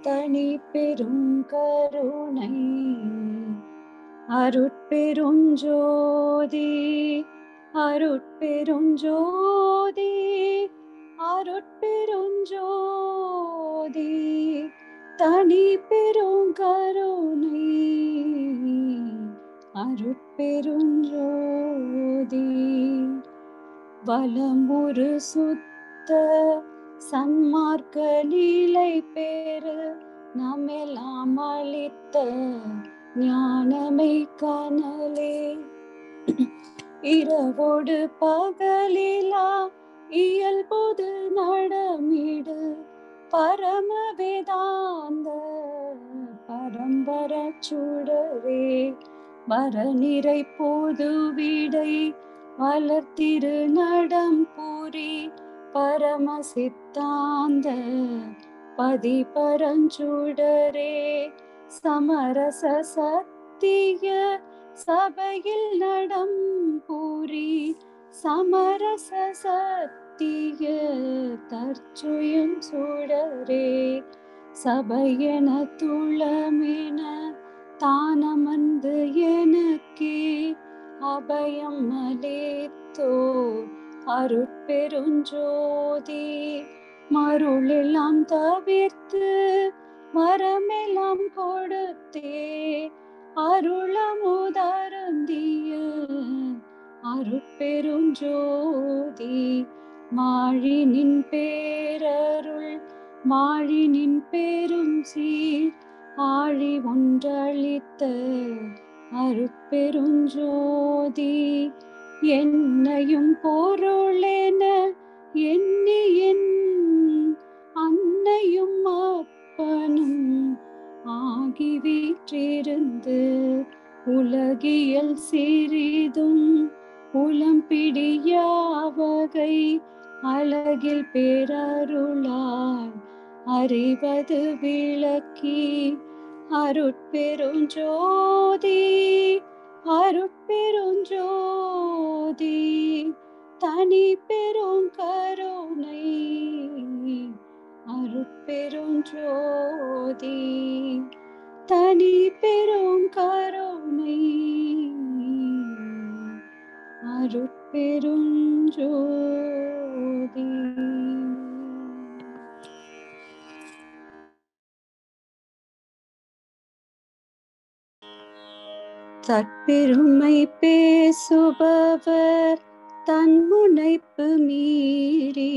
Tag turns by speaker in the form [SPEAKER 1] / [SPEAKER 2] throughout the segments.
[SPEAKER 1] தனி பெரும் கருணை அருட்பெருஞ்சோதி அருட்பெருஞ்சோதி அருட்பெருஞ்சோதி தனி பெரும் கருணை அருட்பெருஞ்சோதி வலமுறு சுத்த சன்மார்க்க நிலை பேரு நம்மெல்லாம் அளித்த ஞானமை கனலே இரவோடு பகலிலா இயல்போது நடமிடு பரம வேதாந்த பரம்பர சுடரே வரநிறை போது விடை வளர்த்திரு நடம் பூரி பரம சித்தாந்த பதி பரஞ்சுடரே சமரச சத்திய சபையில் நடம் பூரி சமரச சத்திய தற்சுயம் சுடரே சபையென துளமென தானமந்து எனக்கே அபயம் அளித்தோ அருட்பெருஞ்சோதி மருளெல்லாம் தவிர்த்து மரமெல்லாம் கொடுத்தே அருளமுதருந்திய அருட்பெருஞ்சோதி மாழினின் பேரருள் மாழினின் பெரும் சீர் ஆழி ஒன்றளித்த அருட்பெருஞ்சோதி என்னையும் பொருளென எண்ணி என் அன்னையும் அப்பனும் ஆகி வீற்றிருந்து உலகியல் சிறிதும் உளம்பிடியாவகை அழகில் பேரருளால் அறிவது விளக்கி அருட்பெருஞ்சோதி அருட்பெருஞ்சோதி தனி பெரும் கருணை அருட்பெருஞ்சோதி தனி பெரும் கருணை அருட்பெருஞ்சோதி தற்பெருமை பேசுபவர் தன்முனைப்பு மீறி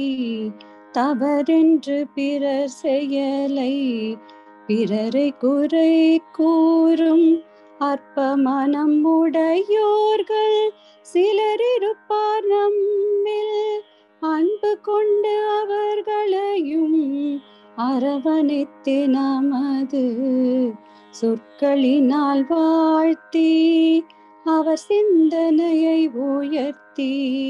[SPEAKER 1] தவறென்று பிறர் செயலை பிறரை குறை கூறும் அற்ப மனம் உடையோர்கள் சிலர் இருப்பார் நம்மில் அன்பு கொண்டு அவர்களையும் அரவணைத்து நமது சொற்களினால் வாழ்த்தி அவர் சிந்தனையை உயர்த்தி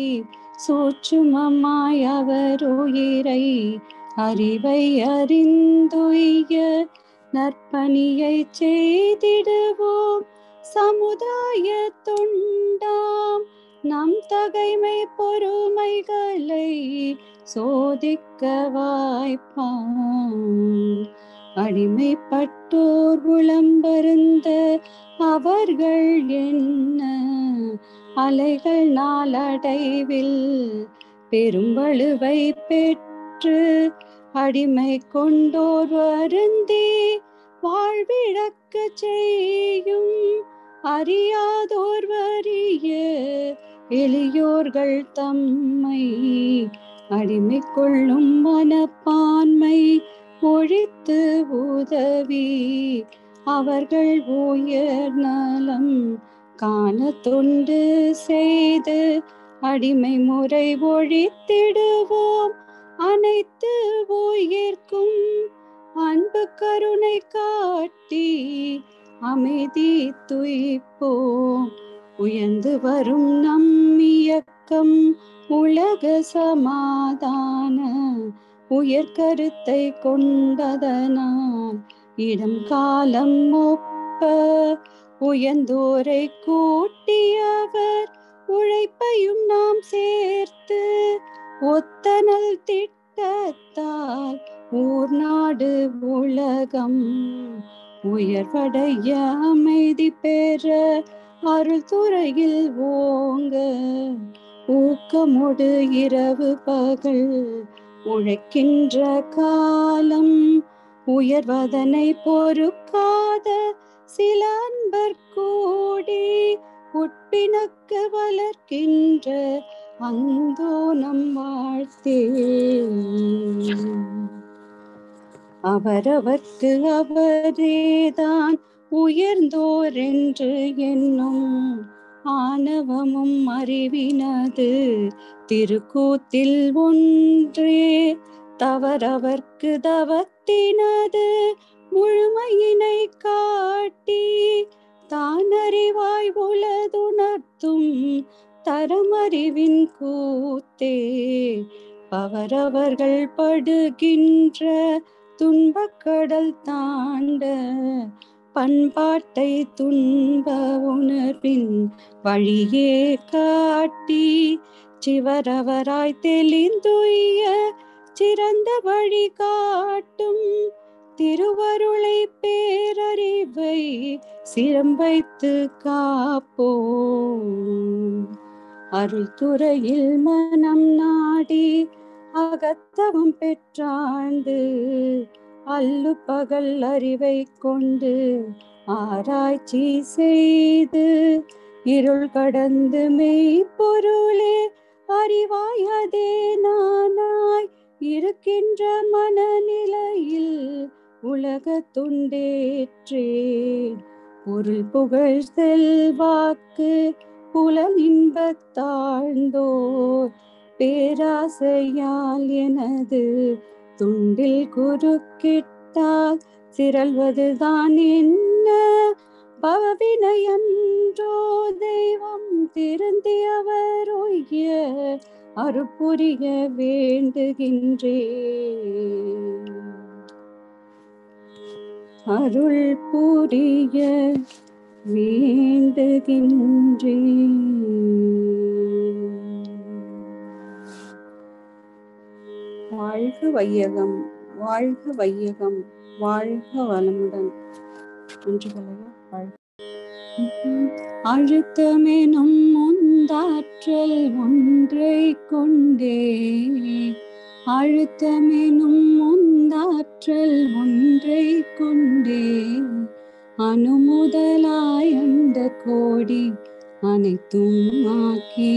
[SPEAKER 1] சூட்சுமமாய் அவர் உயிரை அறிவை அறிந்துய நற்பணியை செய்திடுவோம் சமுதாய தொண்டாம் நம் தகைமை பொறுமைகளை சோதிக்க வாய்ப்பான் அடிமைப்பட்டோர் உளம்பருந்த அவர்கள் என்ன அலைகள் நாளடைவில் பெரும்பழுவை பெற்று அடிமை கொண்டோர் வருந்தி வாழ்விழக்க செய்யும் அறியாதோர் வறிய எளியோர்கள் தம்மை அடிமை கொள்ளும் மனப்பான்மை ஒழித்து உதவி அவர்கள் உயர் நலம் காண தொண்டு செய்து அடிமை முறை ஒழித்திடுவோம் அனைத்து உயிர்க்கும் அன்பு கருணை காட்டி அமைதி துய்ப்போம் உயர்ந்து வரும் நம் இயக்கம் உலக சமாதான உயர் கருத்தை கொண்டதனால் இடம் காலம் ஒப்ப உயர்ந்தோரை கூட்டியவர் உழைப்பையும் நாம் சேர்த்து ஒத்தனல் திட்டத்தால் ஊர் நாடு உலகம் உயர்வடைய அமைதி பெற அருள் துறையில் ஓங்க ஊக்கமோடு இரவு பகல் உழைக்கின்ற காலம் உயர்வதனை பொறுக்காத சில அன்பர் கூடி உட்பிணக்கு வளர்க்கின்ற அந்தோ நம் வாழ்த்தே அவரவர்க்கு அவரேதான் உயர்ந்தோர் என்று என்னும் ஆணவமும் அறிவினது திருக்கூத்தில் ஒன்றே தவறவர்க்கு தவத்தினது முழுமையினை காட்டி தான் அறிவாய் உலதுணர்த்தும் தரமறிவின் கூத்தே பவரவர்கள் படுகின்ற துன்பக்கடல் தாண்ட பண்பாட்டை துன்ப உணர்வின் வழியே காட்டி சிவரவராய் தெளிந்துய சிறந்த வழி காட்டும் திருவருளை பேரறிவை சிரம் வைத்து காப்போம் அருள் துறையில் மனம் நாடி அகத்தவம் பெற்றாண்டு அல்லு பகல் அறிவை கொண்டு ஆராய்ச்சி செய்து இருள் கடந்து மெய்ப்பொருளே அறிவாய் அதே நானாய் இருக்கின்ற மனநிலையில் உலக துண்டேற்றேன் பொருள் புகழ் செல்வாக்கு புலன் இன்பத்தாழ்ந்தோர் பேராசையால் எனது துண்டில் குறுக்கிட்டால் சிரல்வதுதான் என்ன பவவினையன்றோ தெய்வம் திருந்தியவர் ஒய்ய அருப்புரிய வேண்டுகின்றே அருள் புரிய வேண்டுகின்றே வாழ்க வையகம் வாழ்க வையகம் வாழ்க வளமுடன் நன்றிகளையா வாழ்க அழுத்தமெனும் முந்தாற்றல் ஒன்றை கொண்டே அழுத்தமெனும் முந்தாற்றல் ஒன்றை கொண்டே அணுமுதலாய் அந்த கோடி அனைத்தும் ஆக்கி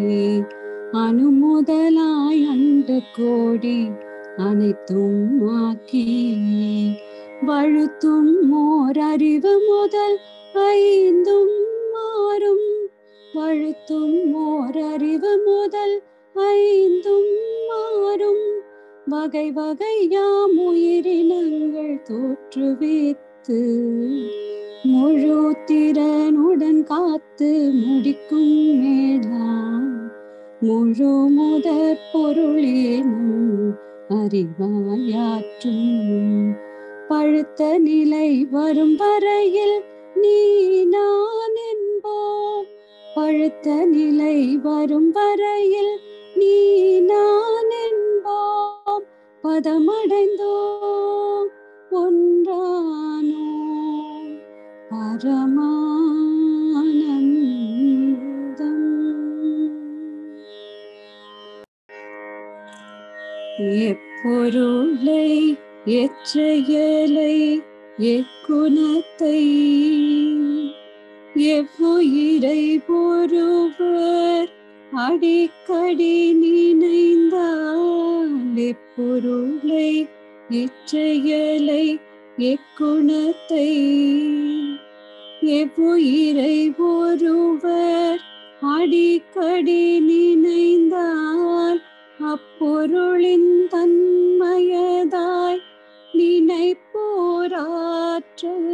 [SPEAKER 1] அணுமுதலாய் அந்த கோடி அனைத்தும் ஆக்கி வழுத்தும் ஓர் அறிவு முதல் ஐந்தும் மாறும் வழுத்தும் ஓர் அறிவு முதல் ஐந்தும் மாறும் வகை வகையாம் உயிரினங்கள் தோற்றுவித்து முழு திறனுடன் காத்து முடிக்கும் மேலாம் முழு முதற் பொருளேனும் அறிவாயாற்றும் பழுத்த நிலை வரும் வரையில் நீ நான் என்போம் பழுத்த நிலை வரும் வரையில் நீ நான் என்போம் பதமடைந்தோம் ஒன்றானோ பரமானந்தம் எப்பொருளை எச்செயலை எக்குணத்தை எவ்வுயிரை ஒருவர் அடிக்கடி நினைந்தால் எப்பொருளை எச்செயலை எக்குணத்தை எவ்வுயிரை ஒருவர் அடிக்கடி நினைந்தால் அப்பொருளின் தன்மயதாய் நினைப்போராற்றல்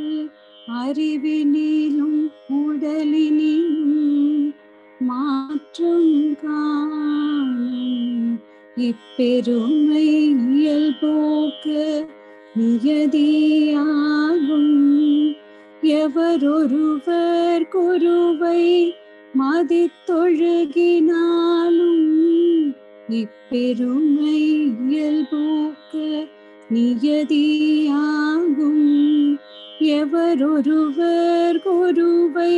[SPEAKER 1] அறிவினிலும் உடலினிலும் மாற்றம் காணும் இப்பெருமை இயல்போக்க நியதியாகும் எவரொருவர் குருவை மதித்தொழுகினாலும் இப்பெருமை இயல்போக்க நியதியாகும் எவரொருவர் குருவை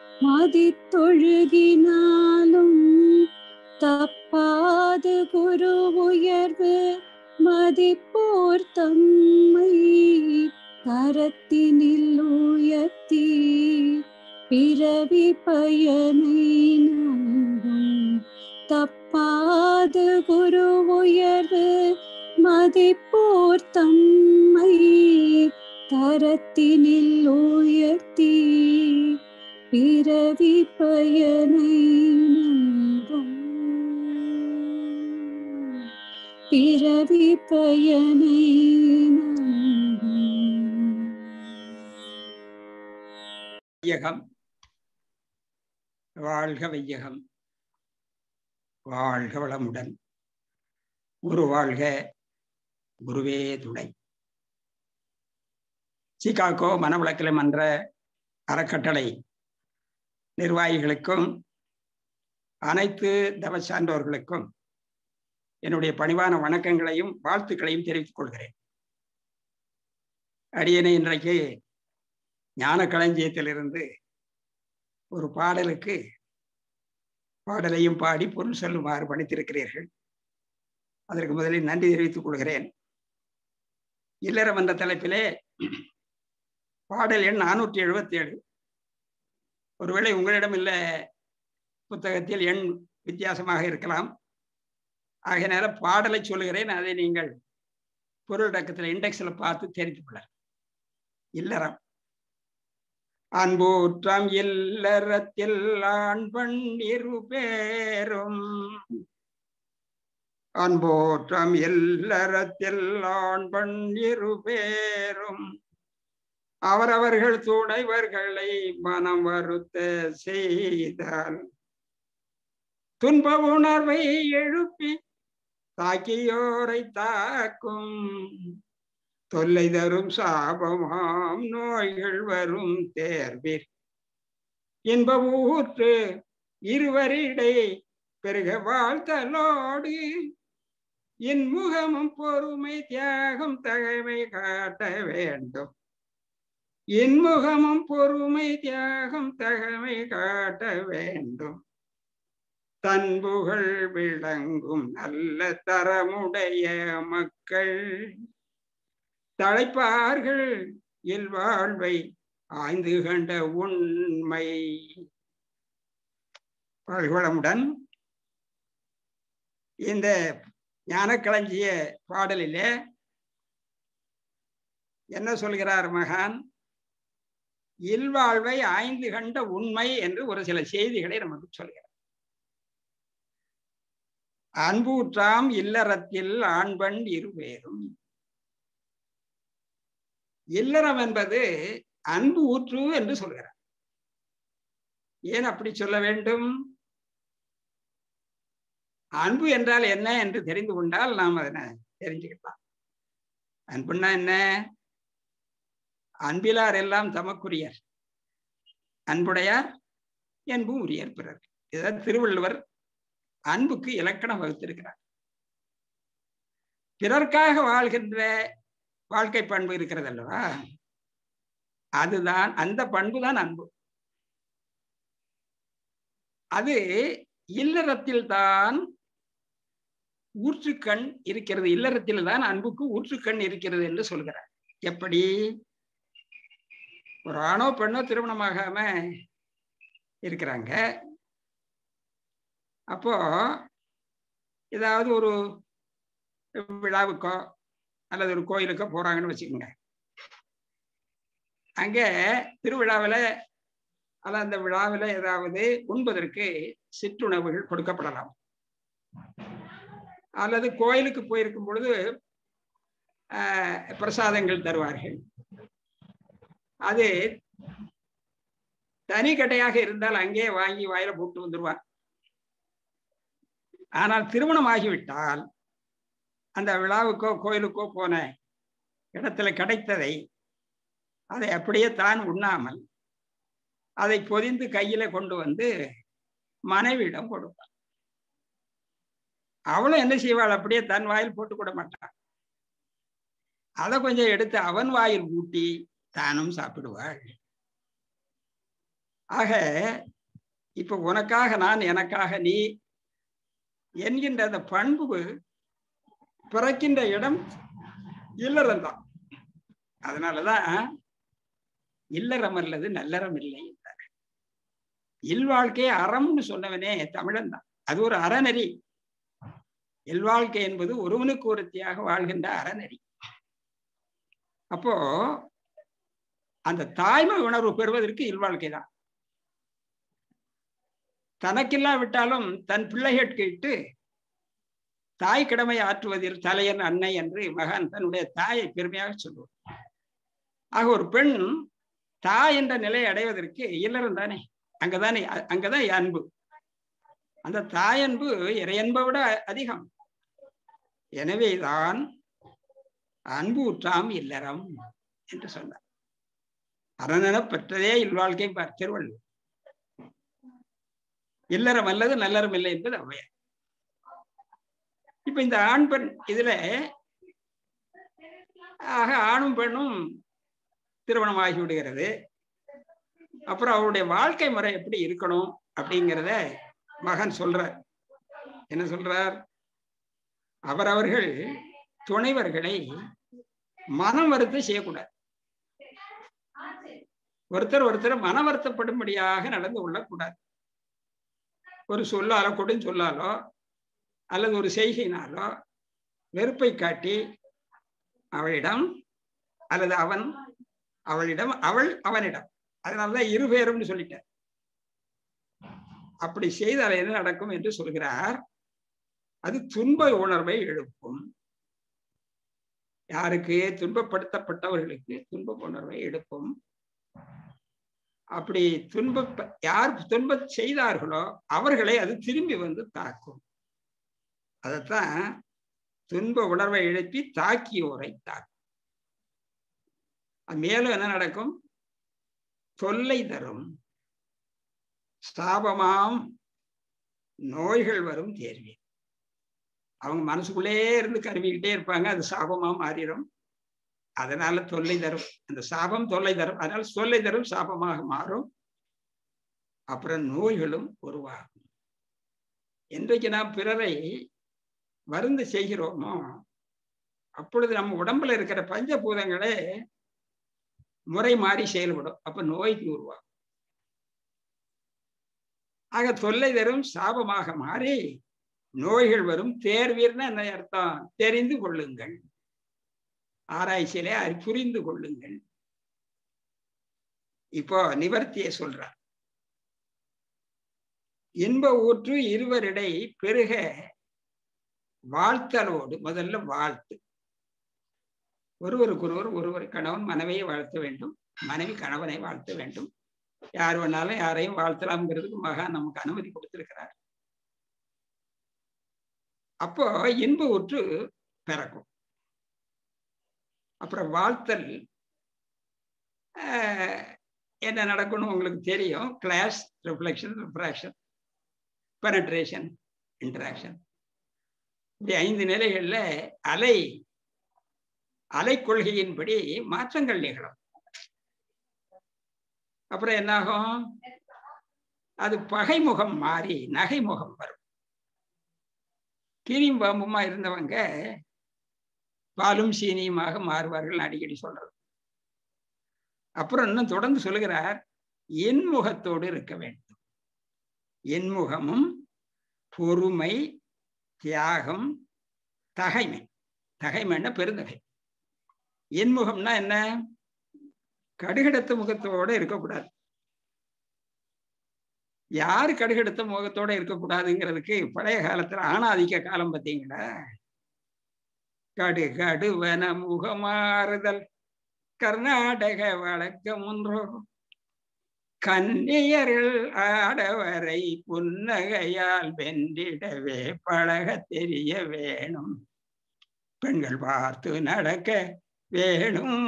[SPEAKER 1] மதித்தொழுகினாலும் தப்பாது குரு உயர்வு மதிப்போர் தம்மை கரத்தினில் உயர்த்தி பிறவி பயனை நல்கும் தப்பாது குரு உயர்வு மதிப்போர் தம்மை தரத்தினில் உயர்த்தி பிறவி பயனை நல்கும் பிறவி பயனை நல்கும்
[SPEAKER 2] வையகம் வாழ்க வையகம் வாழ்க வளமுடன் குரு வாழ்க குருவே துணை சிகாகோ மனவளக்கலை மன்ற அறக்கட்டளை நிர்வாகிகளுக்கும் அனைத்து தவ சான்றோர்களுக்கும் என்னுடைய பணிவான வணக்கங்களையும் வாழ்த்துக்களையும் தெரிவித்துக் கொள்கிறேன் அடியனை இன்றைக்கு ஞான களஞ்சியத்திலிருந்து ஒரு பாடலுக்கு பாடலையும் பாடி பொருள் சொல்லுமாறு பணித்திருக்கிறீர்கள் அதற்கு முதலில் நன்றி தெரிவித்துக் கொள்கிறேன் இல்லறம் என்ற தலைப்பிலே பாடல் எண் நானூற்றி எழுபத்தி ஏழு ஒருவேளை உங்களிடம் இல்ல புத்தகத்தில் எண் வித்தியாசமாக இருக்கலாம் ஆகையினால பாடலை சொல்லுகிறேன் அதை நீங்கள் பொருள் டக்கத்தில் இண்டெக்ஸில் பார்த்து தெரிந்து கொள்ளலாம் இல்லறம் அன்பூற்றம் இல்லறத்தில் ஆண்பண் இரு பேரும் அன்போற்றம் இல்லறத்தில் ஆண்பண் இரு பேரும் அவரவர்கள் துணைவர்களை மனம் வருத்த செய்தால் துன்ப உணர்வை எழுப்பி தாக்கியோரை தாக்கும் தொல்லை தரும் சாபமாம் நோய்கள் வரும் தேர்விர் இன்ப ஊற்று இருவரிடை பெருக வாழ்த்தலோடு இன்முகமும் பொறுமை தியாகம் தகைமை காட்ட வேண்டும் இன்முகமும் பொறுமை தியாகம் தகமை காட்ட வேண்டும் தன்புகள் விளங்கும் நல்ல தரமுடைய மக்கள் தழைப்பார்கள் இல்வாழ்வை ஆய்ந்து கண்ட உண்மை வாழ்வளமுடன் இந்த ஞானக்களஞ்சிய பாடலிலே என்ன சொல்கிறார் மகான் இல்வாழ்வை ஆய்ந்து கண்ட உண்மை என்று ஒரு சில செய்திகளை நமக்கு சொல்கிறார் அன்பூற்றாம் இல்லறத்தில் ஆண்பண் இருவேரும் இல்லறம் என்பது அன்பு ஊற்று என்று சொல்கிறார் ஏன் அப்படி சொல்ல வேண்டும் அன்பு என்றால் என்ன என்று தெரிந்து கொண்டால் நாம் அதனை தெரிஞ்சுக்கலாம் அன்புன்னா என்ன அன்பிலார் எல்லாம் தமக்குரியர் அன்புடையார் என்பும் உரியர் பிறர் இதான் திருவள்ளுவர் அன்புக்கு இலக்கணம் வகுத்திருக்கிறார் பிறர்க்காக வாழ்கின்ற வாழ்க்கை பண்பு இருக்கிறது அல்லவா அதுதான் அந்த பண்பு தான் அன்பு அது இல்லறத்தில் தான் ஊற்றுக்கண் இருக்கிறது இல்லறத்தில் தான் அன்புக்கு ஊற்றுக்கண் இருக்கிறது என்று சொல்கிறார் எப்படி ஒரு ஆணோ பெண்ணோ திருமணமாகாம இருக்கிறாங்க அப்போ ஏதாவது ஒரு விழாவுக்கோ அல்லது ஒரு கோயிலுக்கோ போறாங்கன்னு வச்சுக்கோங்க அங்க திருவிழாவில் அல்ல அந்த விழாவில் ஏதாவது உண்பதற்கு சிற்றுணவுகள் கொடுக்கப்படலாம் அல்லது கோயிலுக்கு போயிருக்கும் பொழுது பிரசாதங்கள் தருவார்கள் அது தனி கடையாக இருந்தால் அங்கே வாங்கி வாயில போட்டு வந்துடுவார் ஆனால் திருமணம் ஆகிவிட்டால் அந்த விழாவுக்கோ கோயிலுக்கோ போன இடத்துல கிடைத்ததை அதை அப்படியே தான் உண்ணாமல் அதை பொதிந்து கையில கொண்டு வந்து மனைவியிடம் கொடுப்பாள் அவளும் என்ன செய்வாள் அப்படியே தன் வாயில் போட்டு கூட மாட்டாள் அதை கொஞ்சம் எடுத்து அவன் வாயில் ஊட்டி தானும் சாப்பிடுவாள் ஆக இப்ப உனக்காக நான் எனக்காக நீ என்கின்ற அந்த பண்பு பிறக்கின்ற இடம் இல்லறம்தான் அதனாலதான் இல்லறம் அல்லது நல்லறம் இல்லை என்றார் இல்வாழ்க்கை அறம்னு சொன்னவனே தமிழன் தான் அது ஒரு அறநெறி இல்வாழ்க்கை என்பது ஒருவனுக்கு ஒருத்தியாக வாழ்கின்ற அறநெறி அப்போ அந்த தாய்மை உணர்வு பெறுவதற்கு இல்வாழ்க்கை தான் தனக்கில்லா விட்டாலும் தன் பிள்ளைகளுக்கு இட்டு தாய் கடமை ஆற்றுவதில் தலையன் அன்னை என்று மகான் தன்னுடைய தாயை பெருமையாக சொல்லுவார் ஆக ஒரு பெண் தாய் என்ற நிலையை அடைவதற்கு இல்லறம் தானே அங்கதானே அங்கதான் அன்பு அந்த தாயன்பு இறையன்பை விட அதிகம் எனவேதான் அன்பு உற்றாம் இல்லறம் என்று சொன்னார் அரணென பெற்றதே இல்வாழ்க்கை பார் திருவள்ளுவர் இல்லறம் அல்லது நல்லறம் இல்லை என்பது ஔவையார் இப்ப இந்த ஆண் பெண் இதுல ஆக ஆணும் பெண்ணும் திருமணம் ஆகி விடுகிறது அப்புறம் அவருடைய வாழ்க்கை முறை எப்படி இருக்கணும் அப்படிங்கிறத மகன் சொல்றார் என்ன சொல்றார் அவரவர்கள் துணைவர்களை மனம் வருத்த செய்யக்கூடாது ஒருத்தர் ஒருத்தர் மன வருத்தப்படும்படியாக நடந்து கொள்ளக்கூடாது ஒரு சொல்லாலோ கொடுஞ் சொல்லாலோ அல்லது ஒரு செய்கையினாலோ வெறுப்பை காட்டி அவளிடம் அல்லது அவன் அவளிடம் அவள் அவனிடம் அதனாலதான் இரு பேரும்னு சொல்லிட்டார் அப்படி செய்தால் என்ன நடக்கும் என்று சொல்கிறார் அது துன்ப உணர்வை எழுப்பும் யாருக்கு துன்பப்படுத்தப்பட்டவர்களுக்கு துன்ப உணர்வை எடுக்கும் அப்படி துன்ப யார் துன்ப செய்தார்களோ அவர்களை அது திரும்பி வந்து தாக்கும் அதைத்தான் துன்ப உணர்வை எழுப்பி தாக்கியோரை தாக்கும் மேலும் என்ன நடக்கும் தொல்லை தரும் ஸ்தாபமாம் நோய்கள் வரும் தேர்வி அவங்க மனசுக்குள்ளே இருந்து கருவிக்கிட்டே இருப்பாங்க அது சாபமா மாறிடும் அதனால தொல்லை தரும் அந்த சாபம் தொல்லை தரும் அதனால தொல்லை தரும் சாபமாக மாறும் அப்புறம் நோய்களும் உருவாகும் என்றைக்கு நாம் பிறரை மருந்து செய்கிறோமோ அப்பொழுது நம்ம உடம்புல இருக்கிற பஞ்சபூதங்களே முறை மாறி செயல்படும் அப்ப நோய்க்கு உருவாகும் ஆக தொல்லை தரும் சாபமாக மாறி நோய்கள் வரும் தேர்வீர்னு என்ன அர்த்தம் தெரிந்து கொள்ளுங்கள் ஆராய்ச்சியிலே அது புரிந்து கொள்ளுங்கள் இப்போ நிவர்த்தியை சொல்றார் இன்ப ஊற்று இருவரிடை பெருக வாழ்த்தலோடு முதல்ல வாழ்த்து ஒருவருக்கொருவர் ஒருவர் கணவன் மனைவியை வாழ்த்த வேண்டும் மனைவி கணவனை வாழ்த்த வேண்டும் யார் வேணாலும் யாரையும் வாழ்த்தலாம்ங்கிறதுக்கு மகா நமக்கு அனுமதி கொடுத்திருக்கிறார் அப்போ இன்ப ஊற்று பிறக்கும் அப்புறம் வாழ்த்தல் என்ன நடக்கணும் உங்களுக்கு தெரியும் class reflection refraction penetration interaction இப்படி ஐந்து நிலைகள்ல அலை அலை கொள்கையின்படி மாற்றங்கள் நிகழும் அப்புறம் என்னாகும் அது பகைமுகம் மாறி நகைமுகம் வரும் கீரியும் பாம்புமா இருந்தவங்க பாலும் சீனியுமாக மாறுவார்கள் அடிக்கடி சொல்றது அப்புறம் இன்னும் தொடர்ந்து சொல்லுகிறார் என்முகத்தோடு இருக்க வேண்டும் என்முகமும் பொறுமை தியாகம் தகைமை தகைமைன்னா பெருந்தகை என்முகம்னா என்ன கடுகெடுத்த முகத்தோட இருக்கக்கூடாது யாரு கடுகெடுத்த முகத்தோட இருக்கக்கூடாதுங்கிறதுக்கு பழைய காலத்துல ஆணாதிக்க காலம் பார்த்தீங்களா கடு கடுவன முகமாறுதல் கர்நாடக வழக்கம் ஒன்றோ கன்னியர்கள் ஆடவரை புன்னகையால் வென்றிடவே பழக தெரிய வேணும் பெண்கள் பார்த்து நடக்க வேணும்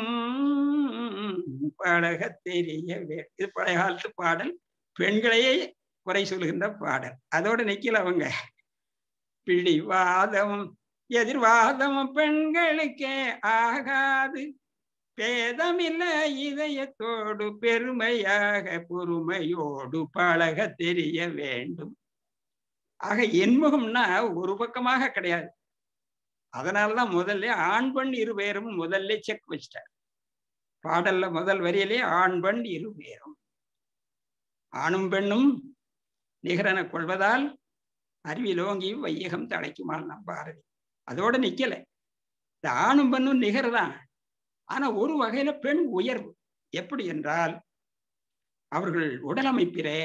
[SPEAKER 2] பழக தெரிய வேணும் இது பழைய காலத்து பாடல் பெண்களையே குறை சொல்கின்ற பாடல் அதோட நிக்கல அவங்க பிடிவாதம் எதிர்வாதம் பெண்களுக்கே ஆகாது பேதமில்ல இதயத்தோடு பெருமையாக பொறுமையோடு பழக தெரிய வேண்டும் ஆக என்முகம்னா ஒரு பக்கமாக கிடையாது அதனாலதான் முதல்ல ஆண் பெண் இருவேரும் முதல்ல செக் வச்சிட்டார் பாடல்ல முதல் வரியிலே ஆண் பெண் இருவேரும் ஆணும் பெண்ணும் நிகரென கொள்வதால் அறிவிலோங்கி வையகம் தழைக்குமாள் நம் பாரதி அதோட நிக்கல இந்த ஆணும் பெண்ணும் நிகர் தான் ஆனா ஒரு வகையில பெண் உயர்வு எப்படி என்றால் அவர்கள் உடலமைப்பிலே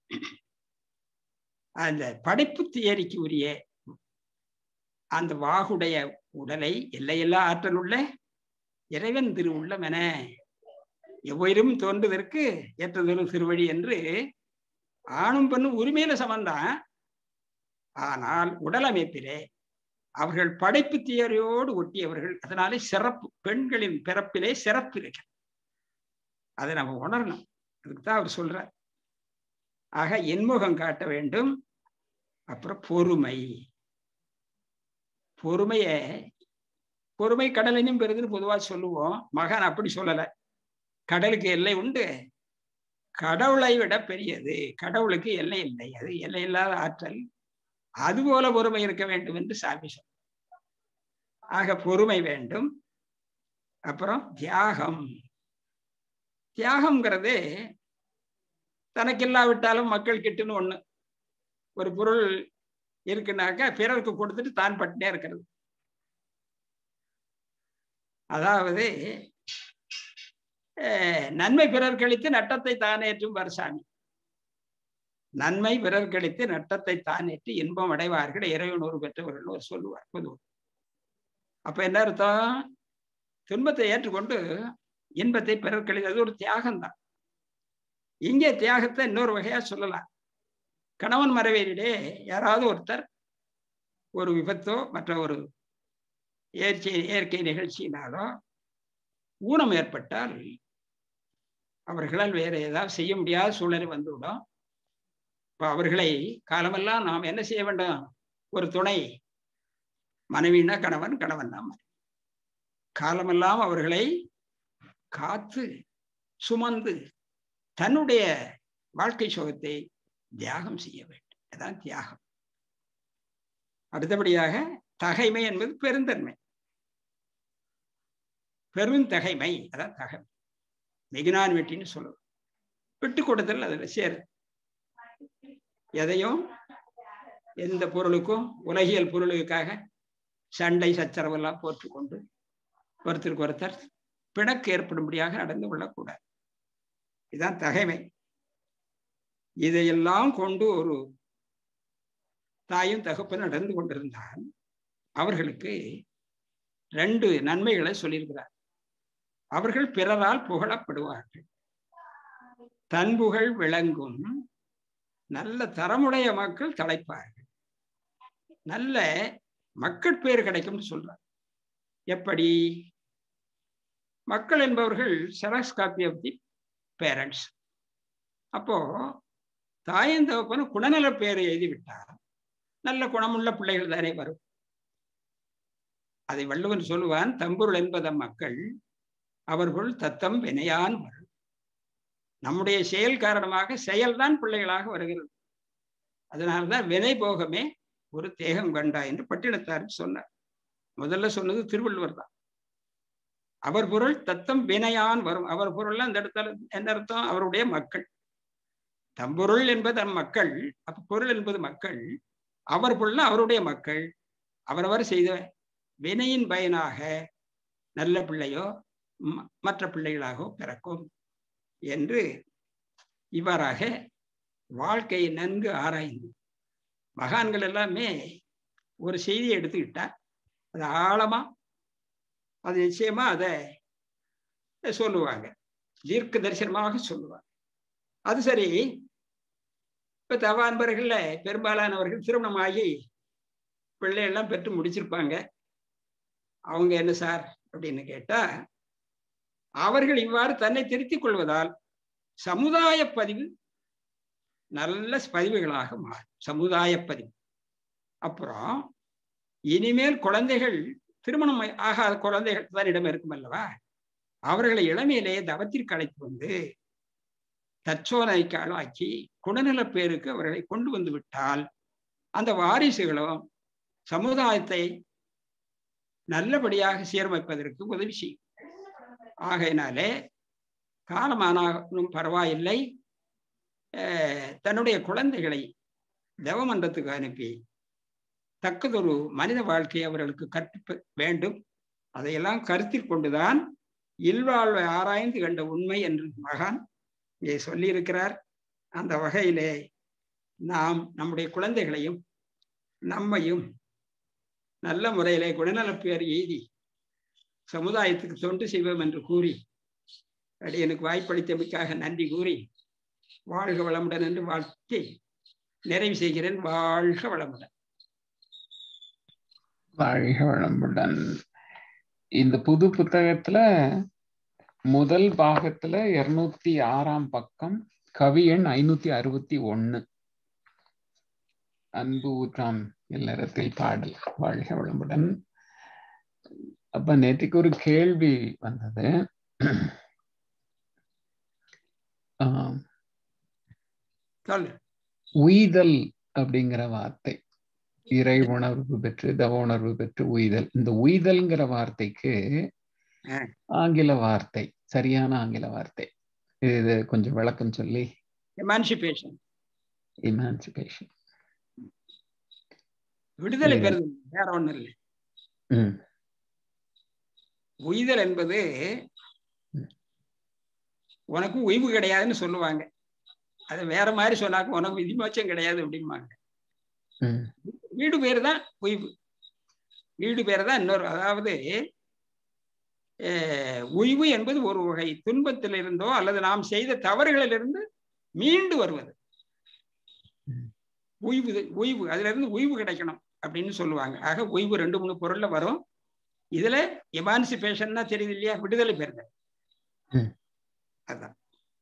[SPEAKER 2] அந்த படைப்பு தியரிக்கு உரிய அந்த வாகுடைய உடலை எல்லையெல்லா ஆற்றல் உள்ள இறைவன் திரு உள்ளமென எவ்வுயிரும் தோன்றுவதற்கு ஏற்றதொரு திருவழி என்று ஆணும் பெண்ணும் உரிமையில சமந்தான் ஆனால் உடலமைப்பிலே அவர்கள் படைப்பு தியரியோடு ஒட்டியவர்கள் அதனாலே சிறப்பு பெண்களின் பிறப்பிலே சிறப்பு இருக்கு அதை நம்ம உணரணும் அதுக்கு தான் அவர் சொல்றார் ஆக என்முகம் காட்ட வேண்டும் அப்புறம் பொறுமை பொறுமைய பொறுமை கடலினும் பெருதுன்னு பொதுவா சொல்லுவோம் மகான் அப்படி சொல்லல கடலுக்கு எல்லை உண்டு கடவுளை விட பெரியது கடவுளுக்கு எல்லை இல்லை அது எல்லை இல்லாத ஆற்றல் அதுபோல பொறுமை இருக்க வேண்டும் என்று சாமி சொல் ஆக பொறுமை வேண்டும் அப்புறம் தியாகம் தியாகம்ங்கிறது தனக்கு இல்லாவிட்டாலும் மக்கள் கிட்டுன்னு ஒண்ணு ஒரு பொருள் இருக்குனாக்கா பிறருக்கு கொடுத்துட்டு தான் பட்டினே இருக்கிறது அதாவது நன்மை பிறர் கழித்து நட்டத்தை தானேற்றும் வருசாமி நன்மை பிறர் கழித்து நட்டத்தை தானேற்று இன்பம் அடைவார்கள் இறைவனூறு பெற்றவர்கள் ஒரு சொல்லுவார் பொதுவாக அப்ப என்ன அர்த்தம் துன்பத்தை ஏற்றுக்கொண்டு இன்பத்தை பிறர் கழித்து அது ஒரு தியாகம் தான் இங்கே தியாகத்தை இன்னொரு வகையா சொல்லலாம் கணவன் மறைவேரிடே யாராவது ஒருத்தர் ஒரு விபத்தோ மற்ற ஒரு இயற்கை இயற்கை நிகழ்ச்சியினாலோ ஊனம் ஏற்பட்டால் அவர்களால் வேற ஏதாவது செய்ய முடியாத சூழ்நிலை வந்துவிடும் இப்போ அவர்களை காலமெல்லாம் நாம் என்ன செய்ய வேண்டும் ஒரு துணை மனைவினா கணவன் கணவன் தான் காலமெல்லாம் அவர்களை காத்து சுமந்து தன்னுடைய வாழ்க்கை சுகத்தை தியாகம் செய்ய வேண்டும் அதான் தியாகம் அடுத்தபடியாக தகைமை என்பது பெருந்தன்மை பெருந்தகைமை அதான் தகைமை மிகுனான் வெட்டின்னு சொல்லுவோம் விட்டு கொடுத்தல் அதில் சேரு எதையும் எந்த பொருளுக்கும் உலகியல் பொருளுக்காக சண்டை சச்சரவெல்லாம் போட்டுக்கொண்டு ஒருத்தருக்கு ஒருத்தர் பிணக்கு ஏற்படும்படியாக நடந்து கொள்ளக்கூடாது இதுதான் தகைமை இதையெல்லாம் கொண்டு ஒரு தாயும் தகப்பன் நடந்து கொண்டிருந்தால் அவர்களுக்கு ரெண்டு நன்மைகளை சொல்லியிருக்கிறார் அவர்கள் பிறரால் புகழப்படுவார்கள் தன்புகழ் விளங்கும் நல்ல தரமுடைய மக்கள் தலைப்பார்கள் நல்ல மக்கள் பேர் கிடைக்கும்னு சொல்றார் எப்படி மக்கள் என்பவர்கள் xerox copy of the parents அப்போ தாயின் தகப்பனும் குணநல பேரை எழுதிவிட்டால் நல்ல குணமுள்ள பிள்ளைகள் தானே வரும் அதை வள்ளுவன் சொல்லுவான் தம்பொருள் என்பத மக்கள் அவர்கள் தத்தம் வினையான் வரும் நம்முடைய செயல் காரணமாக செயல்தான் பிள்ளைகளாக வருகிறது அதனால்தான் வினை போகமே ஒரு தேகம் கண்டா என்று பட்டினத்தார் சொன்னார் முதல்ல சொன்னது திருவள்ளுவர் தான் அவர் பொருள் தத்தம் வினையான் வரும் அவர் பொருள் அந்த இடத்துல என்ன அர்த்தம் அவருடைய மக்கள் தம்பொருள் என்பது நம் மக்கள் அப்ப பொருள் என்பது மக்கள் அவர் பொருள் அவருடைய மக்கள் அவரவர் செய்த வினையின் பயனாக நல்ல பிள்ளையோ மற்ற பிள்ளைகளாகவோ பிறக்கும் என்று இவ்வாறாக வாழ்க்கையை நன்கு ஆராய்ந்து மகான்கள் எல்லாமே ஒரு செய்தியை எடுத்துக்கிட்டா அது ஆழமா அது நிச்சயமா அதை சொல்லுவாங்க தீர்க்க தரிசனமாக சொல்லுவாங்க அது சரி இப்ப தவ அன்பர்கள்ல பெரும்பாலானவர்கள் திருமணமாகி பிள்ளையெல்லாம் பெற்று முடிச்சிருப்பாங்க அவங்க என்ன சார் அப்படின்னு கேட்டா அவர்கள் இவ்வாறு தன்னை திருத்திக் கொள்வதால் சமுதாய பதிவு நல்ல பதிவுகளாக மாறும் சமுதாய பதிவு அப்புறம் இனிமேல் குழந்தைகள் திருமணம் ஆகாத குழந்தைகள் தன்னிடம் இருக்கும் அல்லவா அவர்களை இளமையிலே தவத்திற்கு அழைத்து வந்து தற்சோதனைக்கு ஆளாக்கி குணநலப் பேருக்கு அவர்களை கொண்டு வந்து விட்டால் அந்த வாரிசுகளும் சமுதாயத்தை நல்லபடியாக சீரமைப்பதற்கு உதவி செய்யும் ஆகையினாலே காலமானாலும் பரவாயில்லை அஹ், தன்னுடைய குழந்தைகளை தேவமன்றத்துக்கு அனுப்பி தக்கதொரு மனித வாழ்க்கையை அவர்களுக்கு கற்பிக்க வேண்டும் அதையெல்லாம் கருத்தில் கொண்டுதான் இல்வாழ்வை ஆராய்ந்து கண்ட உண்மை என்று மகான் இங்கே சொல்லியிருக்கிறார் அந்த வகையிலே நாம் நம்முடைய குழந்தைகளையும் நம்மையும் நல்ல முறையிலே குணநலப்பேர் எய்தி சமுதாயத்துக்கு தொண்டு செய்வோம் என்று கூறி அடியனுக்கு வாய்ப்பளித்தமைக்காக நன்றி கூறி வாழ்க வளமுடன் என்று வாழ்த்தி நிறைவு செய்கிறேன் வாழ்க வளமுடன்
[SPEAKER 3] வாழ்க வளமுடன் இந்த புது புத்தகத்துல முதல் பாகத்துல இருநூத்தி ஆறாம் பக்கம் கவி எண் ஐநூத்தி அறுபத்தி ஒண்ணு அன்பு ஊற்றாம் இல்லறத்தில் பாடல் வாழ்க வளமுடன் அப்ப நேற்றுக்கு ஒரு கேள்வி வந்தது ஆஹ்
[SPEAKER 2] சொல்லு
[SPEAKER 3] உய்தல் அப்படிங்கிற வார்த்தை இறை உணர்வு பெற்று தவ உணர்வு பெற்று உய்தல் இந்த உய்தல்ங்கிற வார்த்தைக்கு
[SPEAKER 2] ஆ.
[SPEAKER 3] ஆங்கில வார்த்தை சரியான ஆங்கில வார்த்தை இது கொஞ்சம் விளக்கம் சொல்லி
[SPEAKER 2] எமான்சிபேஷன்
[SPEAKER 3] இமான்சிபேஷன்
[SPEAKER 2] விடுதலை
[SPEAKER 3] ம்.
[SPEAKER 2] பெறுதல் வேற ஒண்ணும் இல்லை
[SPEAKER 3] ம்
[SPEAKER 2] உய்தல் என்பது
[SPEAKER 3] ம்.
[SPEAKER 2] உனக்கு உய்வு கிடையாதுன்னு சொல்லுவாங்க அது வேற மாதிரி சொன்னாக்க உனக்கு விதிமோச்சம் கிடையாது அப்படிம்பாங்க
[SPEAKER 3] ம்
[SPEAKER 2] வீடு பேர் தான் உய்வு வீடு பேர் தான் இன்னொரு அதாவது அஹ், உய்வு என்பது ஒரு வகை துன்பத்திலிருந்தோ அல்லது நாம் செய்த தவறுகளிலிருந்து மீண்டு வருவது
[SPEAKER 3] ம்.
[SPEAKER 2] உய்வு உய்வு அதுல இருந்து உய்வு கிடைக்கணும் அப்படின்னு சொல்லுவாங்க ஆக உய்வு ரெண்டு மூணு பொருள்ல வரும் இதுல எமான்சிபேஷன்னா தெரியுது இல்லையா விடுதலை பெறுதல்
[SPEAKER 3] ம்.
[SPEAKER 2] அதான்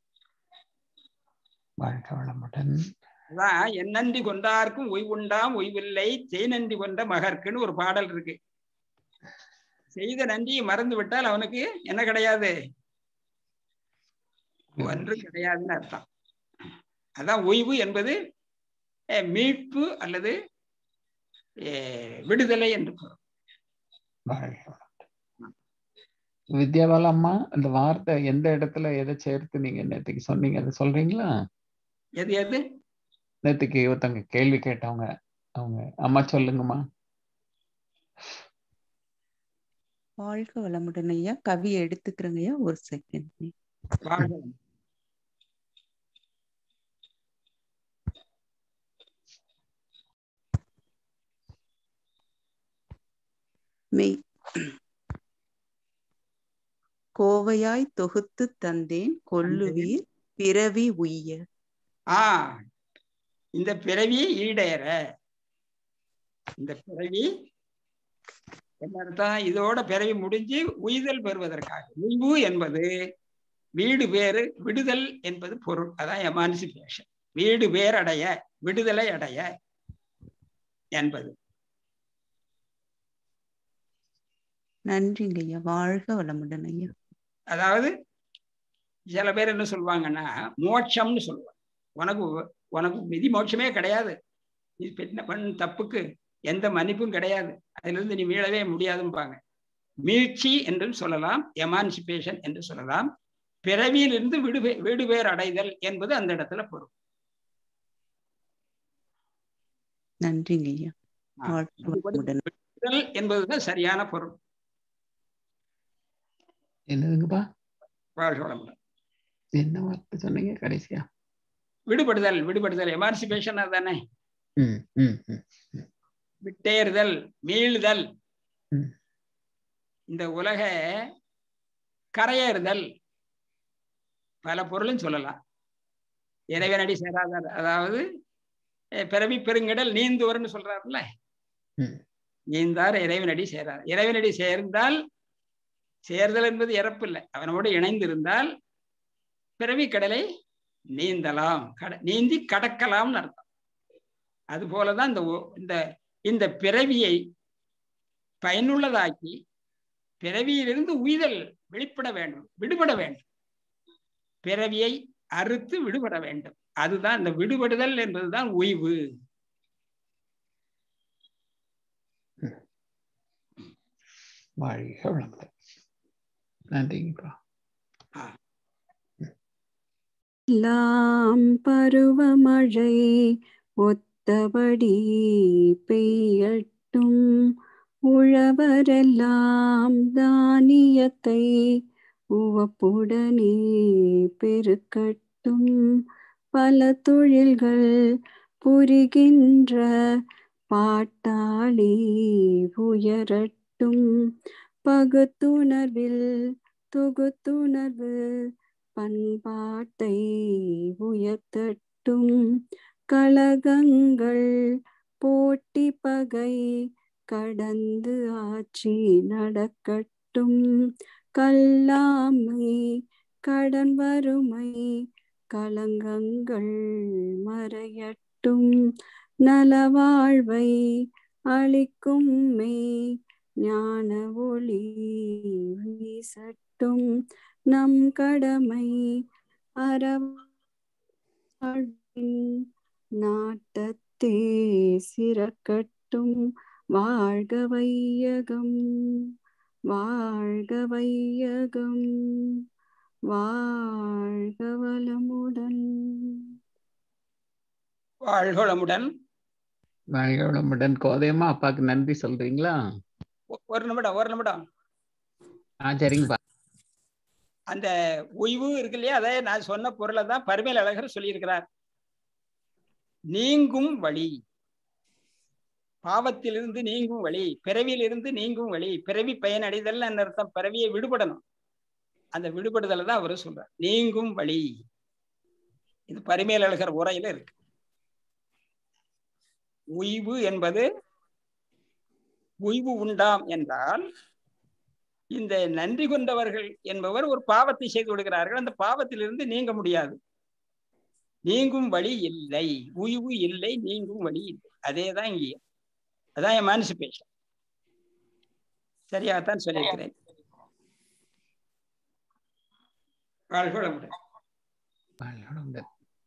[SPEAKER 3] வாழ்க வளமுடன்
[SPEAKER 2] அதான் என்னன்றி கொண்டார்க்கும் உய்வுண்டாம் உய்வில்லை செய் நன்றி கொண்ட மகர்க்குன்னு ஒரு பாடல் இருக்கு செய்த நன்றியை மறந்து விட்டால் அவனுக்கு என்ன கிடையாது ஒன்று கிடையாதுன்னு அர்த்தம் அதான் ஓய்வு என்பது அஹ், மீட்பு அல்லது அஹ், விடுதலை என்று பொருள்
[SPEAKER 3] வாழ்க வளமுடன் வித்யாபால அம்மா அந்த வார்த்தை எந்த இடத்துல எதை சேர்த்து நீங்க நேற்றுக்கு சொன்னீங்க அதை சொல்றீங்களா
[SPEAKER 2] எது எது
[SPEAKER 3] நேற்றுக்கு ஒருத்தவங்க கேள்வி கேட்டவங்க அவங்க அம்மா சொல்லுங்கம்மா
[SPEAKER 4] வாழ்க வளமுடன் ஐயா கவி எடுத்துக்கிறேங்க ஐயா ஒரு செகண்ட்
[SPEAKER 2] வாழ்க
[SPEAKER 4] மெய் கோவையாய் தொகுத்து தந்தேன் கொல்லுவீர் பிறவி உய்ய
[SPEAKER 2] ஆ இந்த பிறவி ஈடேற இந்த பிறவி என்ன அர்த்தம் இதோட பிறவி முடிஞ்சு உய்தல் பெறுவதற்காக உய்வு என்பது வீடு பேரு விடுதல் என்பது பொருள் அதான் எமான்சிபேஷன் வீடு பேர் அடைய விடுதலை அடைய என்பது
[SPEAKER 4] நன்றிங்க ஐயா வாழ்க வளமுடன் ஐயா
[SPEAKER 2] அதாவது சில பேர் என்ன சொல்லுவாங்கன்னா மோட்சம்னு சொல்லுவாங்க உனக்கு உனக்கு விதி மோட்சமே கிடையாது நீ பண்ண பண்ண தப்புக்கு எந்த மன்னிப்பும் கிடையாது அதுல இருந்து நீ மீளவே முடியாதும்பாங்க மீட்சி என்றும் சொல்லலாம் எமான்சிபேஷன் என்று சொல்லலாம் பிறவியிலிருந்து விடுபே விடுபேர் அடைதல் என்பது அந்த இடத்துல பொருள்
[SPEAKER 4] நன்றிங்க ஐயா
[SPEAKER 2] ஆ.
[SPEAKER 4] வாழ்க வளமுடன்
[SPEAKER 2] விடுதல் என்பதுதான் சரியான பொருள்
[SPEAKER 3] என்னதுங்கப்பா
[SPEAKER 2] வாழ்க வளமுடன்
[SPEAKER 3] என்ன வார்த்தை சொன்னீங்க கடைசியா
[SPEAKER 2] விடுபடுதல் விடுபடுதல் எமான்சிபேஷன் அதுதானே
[SPEAKER 3] ம் ம் ம்
[SPEAKER 2] விட்டேறுதல் மீளுதல்
[SPEAKER 3] ம்.
[SPEAKER 2] இந்த உலக கரையேறுதல் பல பொருளும் சொல்லலாம் இறைவனடி சேராதார் அதாவது அஹ், பிறவி பெருங்கடல் நீந்துவர்னு சொல்றாருல்ல
[SPEAKER 3] ம்.
[SPEAKER 2] நீந்தார் இறைவனடி சேரார் இறைவனடி சேர்ந்தால் சேர்தல் என்பது இறப்பு இல்லை அவனோடு இணைந்திருந்தால் பிறவி கடலை நீந்தலாம் கட நீந்தி கடக்கலாம்னு அர்த்தம் அது போலதான் இந்த ஒ- இந்த இந்த பிறவியை பயனுள்ளதாக்கி பிறவியிலிருந்து உய்தல் வெளிப்பட வேண்டும் விடுபட வேண்டும் பிறவியை அறுத்து விடுபட வேண்டும் அதுதான் இந்த விடுபடுதல் என்பதுதான் ஓய்வு
[SPEAKER 3] வாழ்க வளமுடன் நன்றிங்கப்பா
[SPEAKER 1] எல்லாம் பருவமழை ஒத்தபடி பெய்யட்டும் உழவரெல்லாம் தானியத்தை உவப்புடனே பெருக்கட்டும் பல தொழில்கள் புரிகின்ற பாட்டாளி உயரட்டும் பகுத்துணர்வில் தொகுத்துணர்வு பண்பாட்டை உயர்த்தட்டும் கழகங்கள் போட்டி பகை கடந்து ஆட்சி நடக்கட்டும் கல்லாமை கடன் வறுமை களங்கங்கள் மறையட்டும் நலவாழ்வை அளிக்கும் மெய் ஞான ஒளி வீசட்டும் நம் கடமை அறவாழ்வின் நாட்டத்தே சிறக்கட்டும் வாழ்க வையகம் வாழ்க வையகம் வாழ்க வளமுடன்
[SPEAKER 2] வாழ்கோளமுடன்
[SPEAKER 3] வாழ்க வளமுடன் கோதையம்மா அப்பாவுக்கு நன்றி சொல்றீங்களா
[SPEAKER 2] ஒ- ஒரு நிமிடம் ஒரு நிமிடம்
[SPEAKER 3] ஆ சரிங்கப்பா
[SPEAKER 2] அந்த ஓய்வு இருக்கு இல்லையா அதை நான் சொன்ன பொருளை தான் பருமேல் அழகர் சொல்லியிருக்கிறார் நீங்கும் வழி பாவத்திலிருந்து நீங்கும் வழி பிறவியிலிருந்து நீங்கும் வழி பிறவி பயனடைதல் அர்த்தம் பிறவியை விடுபடணும் அந்த விடுபடுதலை தான் அவரு சொல்றார் நீங்கும் வழி இது பரிமேல் அழகர் உரையில இருக்கு ஓய்வு என்பது ஓய்வு உண்டாம் என்றால் இந்த நன்றி கொண்டவர்கள் என்பவர் ஒரு பாவத்தை செய்து விடுகிறார்கள் அந்த பாவத்திலிருந்து நீங்க முடியாது நீங்கும் வழி இல்லை உய்வு இல்லை நீங்கும் வழி இல்லை அதே தான் இங்கே அதான் என் மான்சிபேஷன் சரியாகத்தான் சொல்லியிருக்கிறேன் வாழ்க வளமுடன்.
[SPEAKER 3] வாழ்க வளமுடன்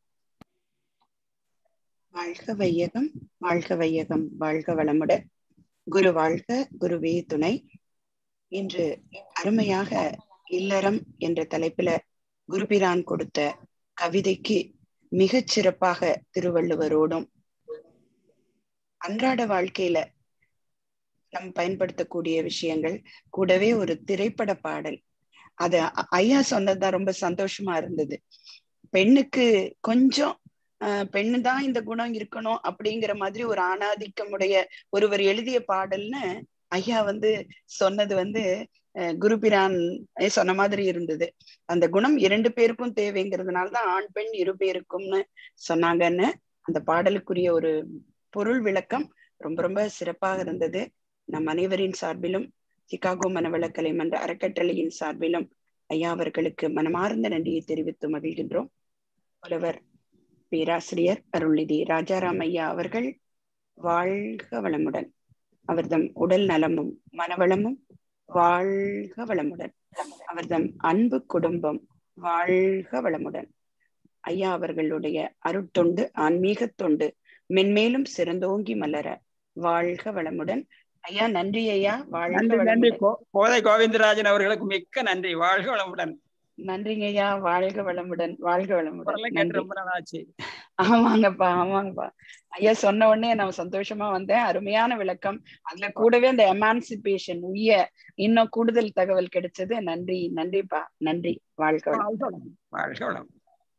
[SPEAKER 4] வாழ்க வையகம் வாழ்க வையகம் வாழ்க வளமுடன் குரு வாழ்க குருவே துணை இன்று அருமையாக இல்லறம் என்ற தலைப்புல குருபிரான் கொடுத்த கவிதைக்கு மிகச் சிறப்பாக திருவள்ளுவரோடும் அன்றாட வாழ்க்கையில நம் பயன்படுத்தக்கூடிய விஷயங்கள் கூடவே ஒரு திரைப்பட பாடல் அது அ- ஐயா சொன்னதுதான் ரொம்ப சந்தோஷமா இருந்தது பெண்ணுக்கு கொஞ்சம் ஆஹ் பெண்ணு தான் இந்த குணம் இருக்கணும் அப்படிங்கிற மாதிரி ஒரு ஆணாதிக்கமுடைய ஒருவர் எழுதிய பாடல்னு ஐயா வந்து சொன்னது வந்து அஹ் குருபிரான் சொன்ன மாதிரி இருந்தது அந்த குணம் இரண்டு பேருக்கும் தேவைங்கிறதுனால தான் ஆண் பெண் இரு பேருக்கும்னு சொன்னாங்கன்னு அந்த பாடலுக்குரிய ஒரு பொருள் விளக்கம் ரொம்ப ரொம்ப சிறப்பாக இருந்தது நம் அனைவரின் சார்பிலும் சிகாகோ மனவளக்கலை மன்ற அறக்கட்டளையின் சார்பிலும் ஐயா அவர்களுக்கு மனமார்ந்த நன்றியை தெரிவித்து மகிழ்கின்றோம் புலவர் பேராசிரியர் அருள்நிதி ராஜாராம் ஐயா அவர்கள் வாழ்க வளமுடன் அவர்தம் உடல் நலமும் மனவளமும் வாழ்க வளமுடன் அவர்தம் அன்பு குடும்பம் வாழ்க வளமுடன் ஐயா அவர்களுடைய அருட்தொண்டு ஆன்மீக தொண்டு மென்மேலும் சிறந்தோங்கி மலர வாழ்க வளமுடன் ஐயா நன்றி ஐயா வாழ்க
[SPEAKER 2] நன்றி நன்றி
[SPEAKER 4] வளமுடன்
[SPEAKER 2] கோ- கோதை கோவிந்தராஜன் அவர்களுக்கு மிக்க நன்றி வாழ்க வளமுடன்
[SPEAKER 4] நன்றிங்க ஐயா வாழ்க வளமுடன் வாழ்க வளமுடன்
[SPEAKER 2] குரலை கேட்டு
[SPEAKER 4] நன்றி
[SPEAKER 2] ரொம்ப நாள் ஆச்சு
[SPEAKER 4] ஆமாங்கப்பா ஆமாங்கப்பா ஐயா சொன்ன உடனே நான் சந்தோஷமா வந்தேன் அருமையான விளக்கம் அதுல கூடவே அந்த எமான்சிபேஷன் உய்ய இன்னும் கூடுதல் தகவல் கிடைச்சது நன்றி நன்றிப்பா நன்றி வாழ்க வளம்
[SPEAKER 2] வாழ்க வளம் வாழ்க வளம்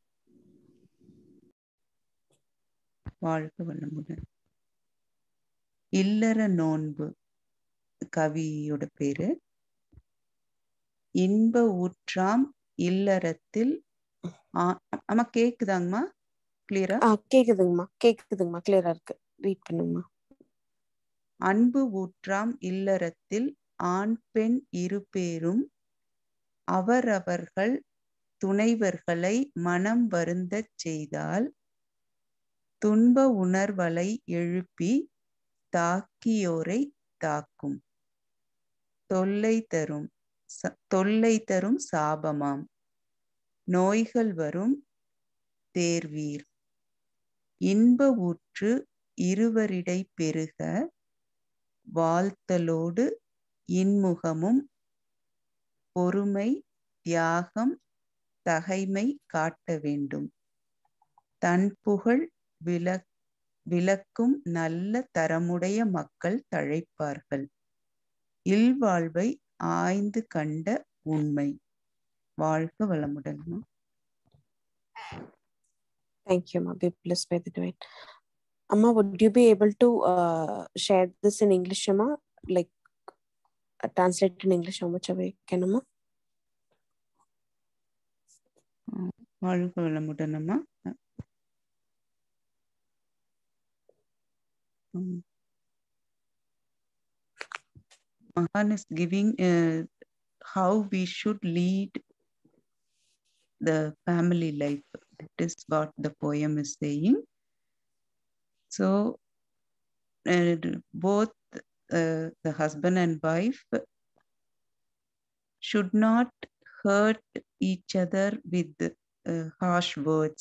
[SPEAKER 5] வாழ்க வளமுடன் இல்லற நோன்பு கவியோட பேரு இன்ப ஊற்றாம் இல்லறத்தில் ஆ- ஆமா கேக்குதாங்கம்மா கிளியரா
[SPEAKER 6] ஆ கேக்குதுங்கம்மா கேக்குதுங்கம்மா கிளியரா இருக்கு ரீட் பண்ணுங்கம்மா
[SPEAKER 5] அன்பு ஊற்றாம் இல்லறத்தில் ஆண் பெண் இருபேரும் அவரவர்கள் துணைவர்களை மனம் வருந்தச் செய்தால் துன்ப உணர்வலை எழுப்பி தாக்கியோரை தாக்கும் தொல்லை தரும் ச- தொல்லை தரும் சாபமாம் நோய்கள் வரும் தேர்வீர் இன்ப ஊற்று இருவரிடை பெருக வாழ்த்தலோடு இன்முகமும் பொறுமை தியாகம் தகைமை காட்ட வேண்டும் தன் புகழ் விளக் விளக்கும் நல்ல தரமுடைய மக்கள் தழைப்பார்கள் இல்வாழ்வை ஆய்ந்து கண்ட உண்மை வாழ்க வளமுடன்
[SPEAKER 6] Thank you, Ma. Be blessed by the divine. Amma, would you be able to uh, share this in English, Amma? Like, uh, translate in English how much away can, Amma?
[SPEAKER 5] வாழ்க வளமுடன் அம்மா Um, Mahan is giving uh, how we should lead the family life. That is what the poem is saying. So, uh, both uh, the husband and wife should not hurt each other with uh, harsh words.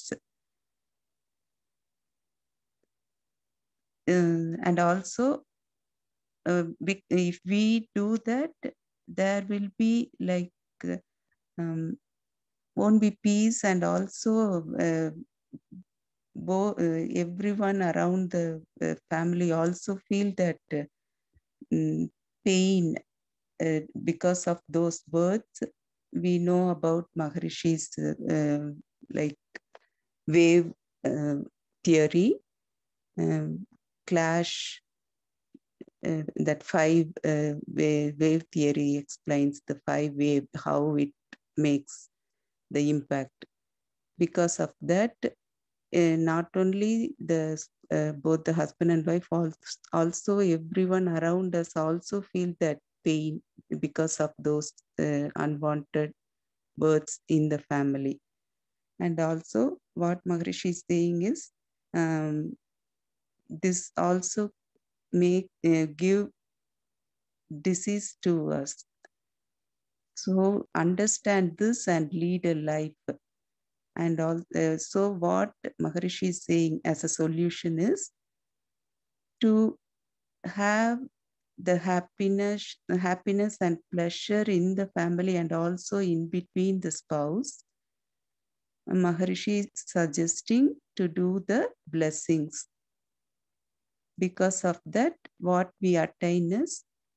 [SPEAKER 5] Uh, and also, uh, bec- if we do that, there will be like uh, um, won't be peace and also uh, bo- uh, everyone around the uh, family also feel that uh, mm, pain uh, because of those words we know about maharishi's uh, uh, like wave uh, theory um, clash uh, that five uh, wave, wave theory explains the five wave how it makes the impact because of that uh, not only the uh, both the husband and wife also, also everyone around us also feel that pain because of those uh, unwanted births in the family and also what maharishi is saying is um, this also make uh, give disease to us so understand this and lead a life and all uh, so what maharishi is saying as a solution is to have the happiness happiness and pleasure in the family and also in between the spouse maharishi is suggesting to do the blessings because of that what we attain is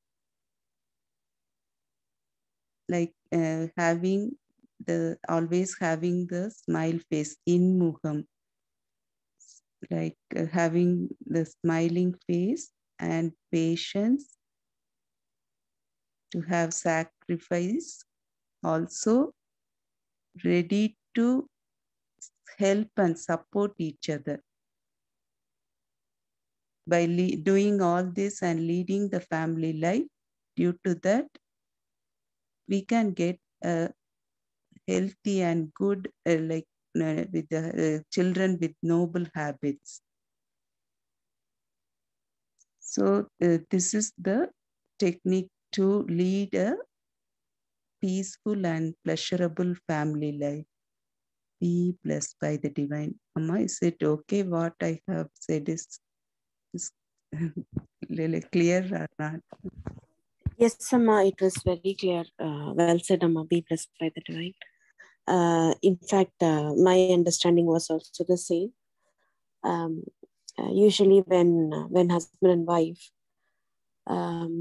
[SPEAKER 5] like uh, having the always having the smile face in mugham like uh, having the smiling face and patience to have sacrifice also ready to help and support each other by le- doing all this and leading the family life due to that we can get a healthy and good uh, like uh, with the uh, children with noble habits so uh, this is the technique to lead a peaceful and pleasurable family life be blessed by the divine amma is it okay what i have said is, is really clear or not
[SPEAKER 6] Yes, Amma, it was very clear. Uh, well said, Amma. Be blessed by the divine. Uh, in fact, uh, my understanding was also the same. Um, uh, usually, when uh, when husband and wife, um,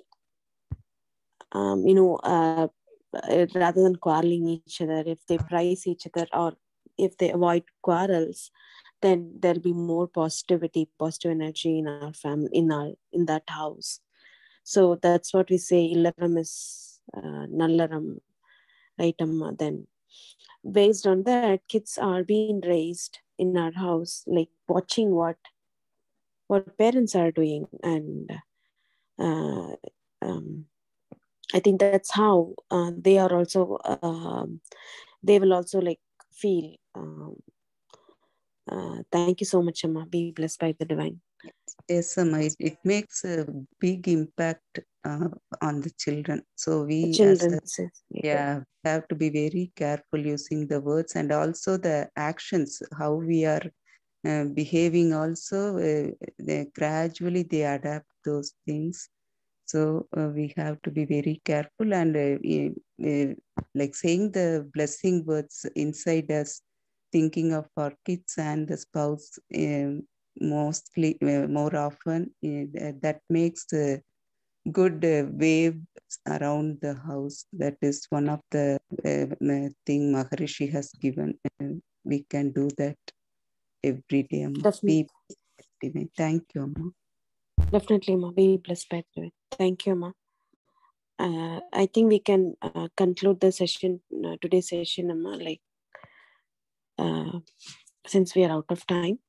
[SPEAKER 6] um, you know, uh, uh, rather than quarreling each other, if they prize each other or if they avoid quarrels, then there'll be more positivity, positive energy in our family, in our in that house. So that's what we say. Illaram is uh, nallaram, right, Amma? Then, based on that, kids are being raised in our house, like watching what what parents are doing, and uh, um, I think that's how uh, they are also. um they will also like feel. Um, uh, thank you so much, Amma. Be blessed by the divine.
[SPEAKER 5] Yes, Amma, it, it makes a big impact uh, on the children. So we as a
[SPEAKER 6] children says
[SPEAKER 5] yeah have to be very careful using the words and also the actions how we are uh, behaving also uh, they gradually they adapt those things so uh, we have to be very careful and uh, eh, eh, like saying the blessing words inside us thinking of our kids and the spouse um, mostly uh, more often eh, that- that makes the good uh, wave around the house. That is one of the uh, uh, thing Maharishi has given. And we can do that every day. Amma.
[SPEAKER 6] Definitely.
[SPEAKER 5] Be divine. Thank you, Amma.
[SPEAKER 6] Definitely, Ma. Be blessed by it. Thank you, Ma. Uh, I think we can uh, conclude the session, uh, today's session, Amma, like, uh, since we are out of time.